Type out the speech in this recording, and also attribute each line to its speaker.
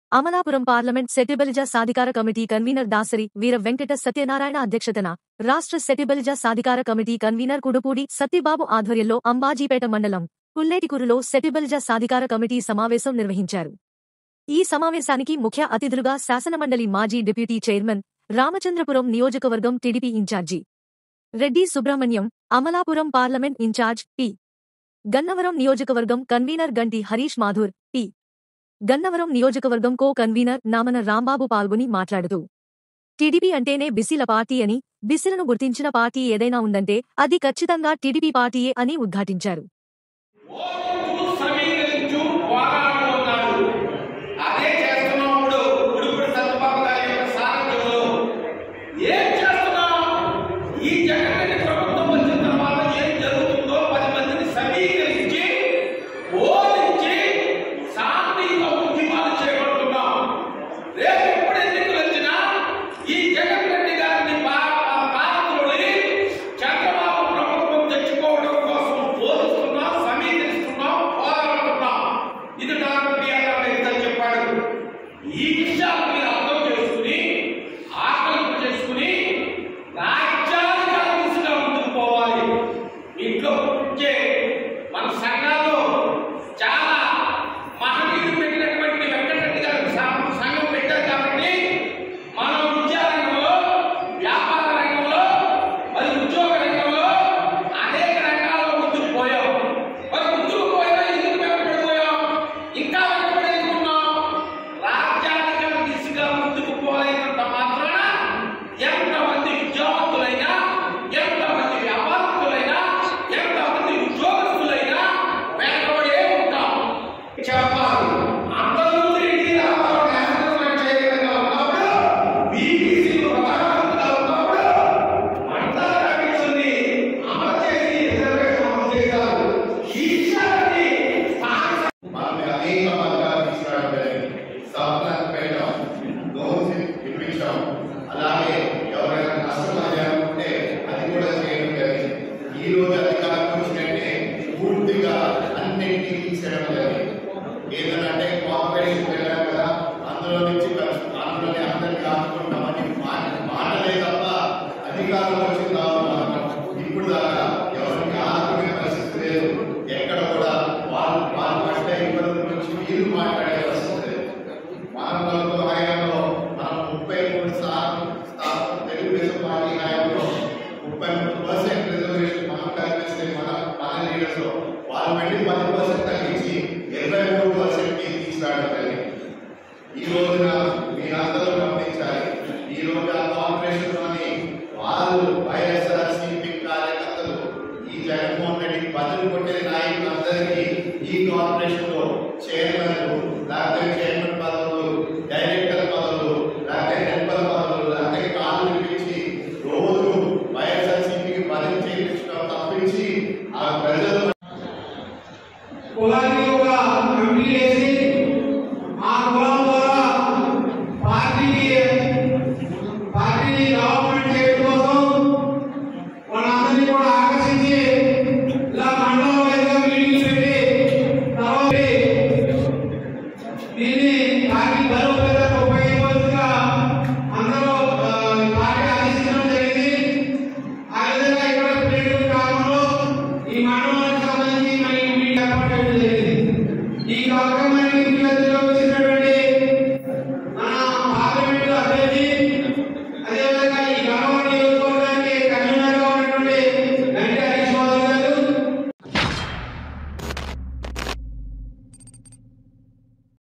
Speaker 1: Amalapuram parliament Settibalija సాధికార committee convener Dasari Veera Venkata Satyanarayana అధ్యక్షతన రాష్ట్ర సెటిబలిజ సాధికార కమిటీ కన్వీనర్ కుడుపూడి సత్యబాబు ఆధ్వర్యంలో అంబాజీపేట మండలం పుల్లేటికూరులో సెటిబలిజ సాధికార కమిటీ సమావేశం నిర్వహించారు ఈ సమావేశానికి ముఖ్య అతిథులుగా శాసనమండలి మాజీ డిప్యూటీ చైర్మన్ రామచంద్రపురం నియోజకవర్గం టీడీపీ ఇన్ఛార్జి Reddy Subrahmanyam Amalapuram parliament incharge P Gannavaram నియోజకవర్గం కన్వీనర్ గంటి హరీష్ మాధుర్ పి గన్నవరం నియోజకవర్గం కో కన్వీనర్ నామన రాంబాబు పాల్గొని మాట్లాడుతూ టీడీపీ అంటేనే బిసిల పార్టీ అని బిసిలను గుర్తించిన పార్టీ ఏదైనా ఉందంటే అది ఖచ్చితంగా టీడీపీ పార్టీయే అని ఉద్ఘాటించారు
Speaker 2: ఓటు సమీకరించు పోరాడుతున్నాడు అదే చేస్తున్నప్పుడు ఉడుపుడు సత్యబాబు గారి యొక్క సారథ్యంలో ఏం చేస్తున్నాం ఈ జగన్ ప్రభుత్వం వచ్చిన తర్వాత ఏం జరుగుతుందో పది మందిని సమీకరించి ఓడించి శాంతియుత ఉద్యమాలు చేపడుతున్నాం రేపు ఎప్పుడు ఎన్నికలు వచ్చినా ఈ జగన్ రెడ్డి గారిని పాత్రని చంద్రబాబు ప్రభుత్వం తెచ్చుకోవడం కోసం పోలుస్తున్నాం సమీకరిస్తున్నాం పోరాడుతున్నాం ఇది డాక్టర్ బిఆర్ అంబేద్కర్ చెప్పాడు ఈ విషయాలు మీరు అర్థం చేసుకుని ఆకలింపు చేసుకుని రాజ్యాధికార దిశగా ముందుకు పోవాలి ఇంట్లో పుట్టే మన సంఘాల్లో చాలా మహనీయులు పెట్టినటువంటి వెంకటరెడ్డి గారు సం- సంఘం పెట్టారు కాబట్టి మనం విద్యా రంగంలో వ్యాపార రంగంలో మరి ఉద్యోగ రంగంలో అనేక రంగాల్లో ముందుకు పోయాం మరి ముందుకు పోయినా ఎందుకు వెనకబడిపోయాం ఇంకా వెనకబడి ఉన్నాం రాజ్యాధికార దిశగా ముందుకు పోలేనంత మాత్రాన ఎంతమంది విద్యావంతులైనా ఎంతమంది వ్యాపారస్తులైనా ఎంతమంది ఉద్యోగస్తులైనా వెనకబడే ఉంటాం చెప్పాలి అంతకుముందు ఎన్టీ రామారావు నేషనల్ చేయగలిగా ఉన్నప్పుడు బీబీసీలు ప్రధానమంత్రిగా ఉన్నప్పుడు మండల కమిషన్ని అమలు చేసి రిజర్వేషన్ అమలు చేశారు ఈ విషయాన్ని స్థానిక
Speaker 3: మనకి అనేక పథకాలు తీసుకురావడం జరిగింది సంవత్సరానికి పెట్టాం లోన్స్ ఇప్పించాం అలాగే ఎవరైనా కస్టమర్ ఉంటే అది కూడా చేయడం జరిగింది ఈ రోజు అధికారం వచ్చినట్టే పూర్తిగా అన్నింటినీ తీసేయడం జరిగింది ఏదంటే కోఆపరేషన్ వెళ్ళాం కదా అందులో నుంచి కష్ట- అందులోనే అందరినీ ఆదుకుంటామని మాట మాటలే తప్ప అధికారం వచ్చిందా ఇప్పుడు దాకా ఎవరికి ఆదుకునే పరిస్థితి లేదు ఎక్కడ కూడా వాళ్ళు వాళ్ళు పడ్డ ఇబ్బందుల నుంచి వీళ్ళు మాట్లాడే పరిస్థితి లేదు మానవులతో హయాంలో మనం ముప్పై మూడు శాతం స్థానం తెలుగుదేశం పార్టీ హయాంలో ముప్పై మూడు పర్సెంట్ రిజర్వేషన్ మనం కల్పిస్తే మన మన లీడర్స్ వాళ్ళు వెళ్ళి పది పర్సెంట్ తగ్గించి ఇరవై మూడు పర్సెంట్ తీసుకురావడం జరిగింది ఈ రోజు